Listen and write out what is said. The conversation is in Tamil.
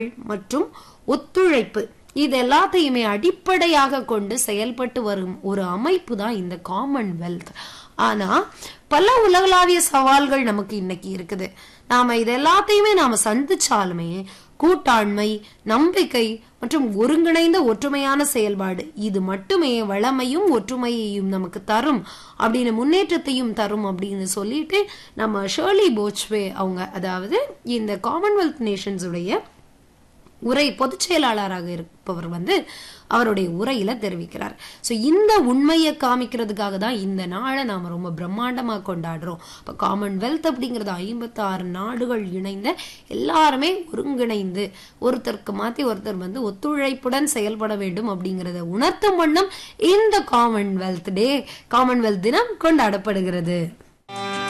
மற்றும் ஒத்துழைப்பு இது எல்லாத்தையுமே அடிப்படையாக கொண்டு செயல்பட்டு வரும் ஒரு அமைப்பு தான் இந்த காமன்வெல்த் ஆனா பல உலகளாவிய சவால்கள் நமக்கு இன்னைக்கு இருக்குது நாம இது எல்லாத்தையுமே நாம சந்திச்சாலுமே கூட்டாண்மை நம்பிக்கை மற்றும் ஒருங்கிணைந்த ஒற்றுமையான செயல்பாடு இது மட்டுமே வளமையும் ஒற்றுமையையும் நமக்கு தரும் அப்படின்னு முன்னேற்றத்தையும் தரும் அப்படின்னு சொல்லிட்டு நம்ம ஷேர்லி போச்வே அவங்க அதாவது இந்த காமன்வெல்த் நேஷன்ஸ் உடைய உரை பொதுச் செயலாளராக இருப்பவர் வந்து அவருடைய உரையில தெரிவிக்கிறார் ஸோ இந்த உண்மையை காமிக்கிறதுக்காக தான் இந்த நாளை நாம ரொம்ப பிரம்மாண்டமா கொண்டாடுறோம் இப்போ காமன்வெல்த் அப்படிங்கிறது ஐம்பத்தாறு நாடுகள் இணைந்த எல்லாருமே ஒருங்கிணைந்து ஒருத்தருக்கு மாத்தி ஒருத்தர் வந்து ஒத்துழைப்புடன் செயல்பட வேண்டும் அப்படிங்கறத உணர்த்தும் வண்ணம் இந்த காமன்வெல்த் டே காமன்வெல்த் தினம் கொண்டாடப்படுகிறது